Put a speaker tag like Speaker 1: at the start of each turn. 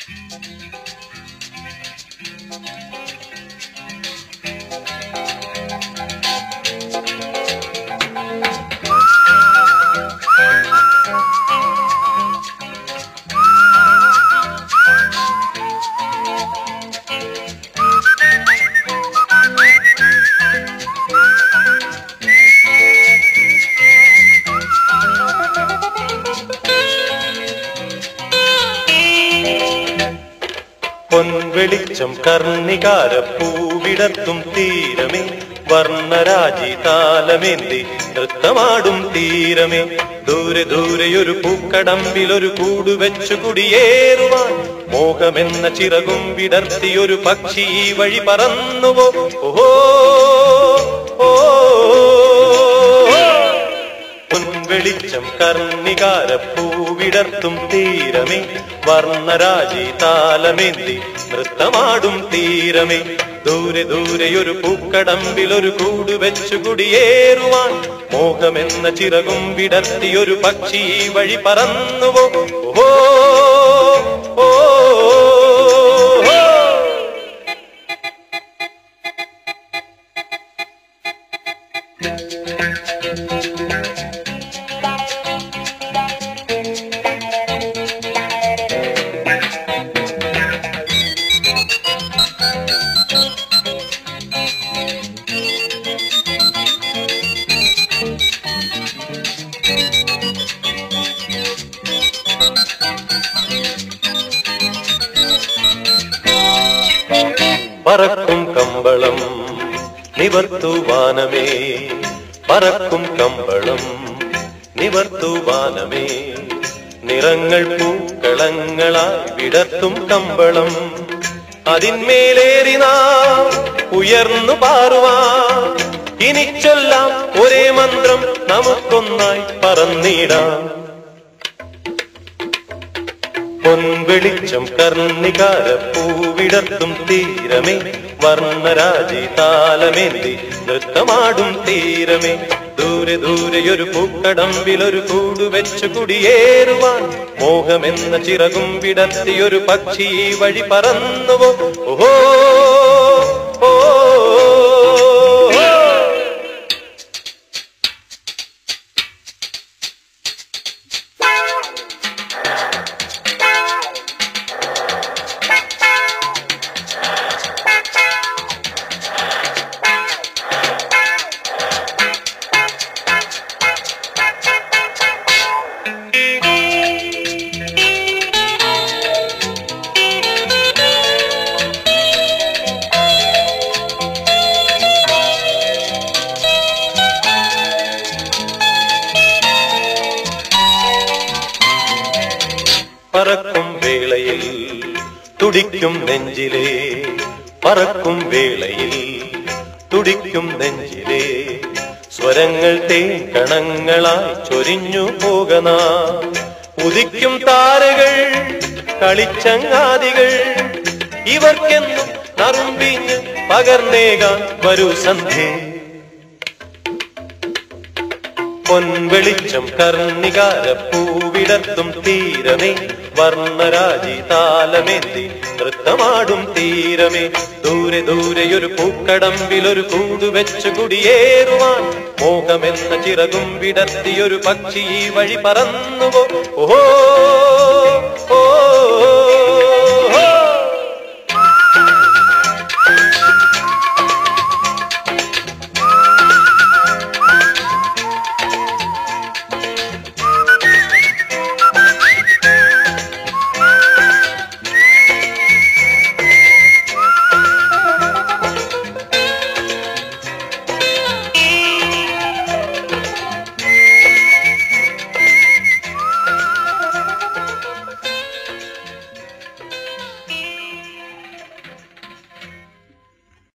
Speaker 1: പൊൻവെളിച്ചം കർണികാര പൂവിടത്തും തീരമേ വർണ്ണരാജി താലമേന്തി നൃത്തമാടും തീരമേ ദൂരെ ദൂരെയൊരു പൂക്കടമ്പിലൊരു കൂടു വെച്ചു കുടിയേറുവാൻ മോഹമെന്ന ചിറകും വിടർത്തിയൊരു പക്ഷി ഈ വഴി പറന്നുവോ ഓഹോ ഓ പൊൻവെളിച്ചം കർണികാര പൂവിടർത്തും തീരമേ വർണ്ണരാജി താലമേന്തി നൃത്തമാടും തീരമേ ദൂരെ ദൂരെയൊരു പൂക്കടമ്പിലൊരു കൂടു വെച്ചു കുടിയേറുവാൻ മോഹമെന്ന ചിറകും വിടർത്തിയൊരു പക്ഷി ഈ വഴി പറന്നുവോ ഓ ഓ ഓ പറക്കും കമ്പളം നിവർത്തുവാനമേ പറക്കും കമ്പളം നിവർത്തുവാനമേ നിറങ്ങൾ പൂക്കളങ്ങളായി വിടർത്തും കമ്പളം അതിന്മേലേറി നാം ഉയർന്നു പാറുവാൻ ഇനി ചൊല്ലാം ഒരേ മന്ത്രം നമുക്കൊന്നായി പറന്നിടാം പൊൻവെളിച്ചം കർണികാര പൂവിടർത്തും തീരമേ വർണ്ണരാജി താലമേന്തി നൃത്തമാടും തീരമേ ദൂരെ ദൂരെയൊരു പൂക്കടമ്പിലൊരു കൂടു വെച്ചു കുടിയേറുവാൻ മോഹമെന്ന ചിറകും വിടർത്തിയൊരു പക്ഷി ഈ വഴി പറന്നുവോ ഓഹോ ഓ ഓ പറക്കും വേളയിൽ തുടിക്കും നെഞ്ചിലേ പറക്കും വേളയിൽ തുടിക്കും നെഞ്ചിലേ സ്വരങ്ങൾ തേങ്കണങ്ങളായി ചൊരിഞ്ഞു പോകണ ഉദിക്കും താരകൾ കളിച്ചങ്ങാതികൾ ഇവർക്കെന്നും നറുമ്പിഞ്ഞ് പകർന്നേകാൻ വരൂ സന്ധ്യേ പൊൻവെളിച്ചം കർണികാര പൂവിടർത്തും തീരമേ വർണ്ണരാജി താലമേന്തി നൃത്തമാടും തീരമേ ദൂരെ ദൂരെയൊരു പൂക്കടമ്പിലൊരു കൂടു വെച്ചു കുടിയേറുവാൻ മോഹമെന്ന ചിറകും വിടർത്തിയൊരു പക്ഷി ഈ വഴി പറന്നുവോ ഓ ഓ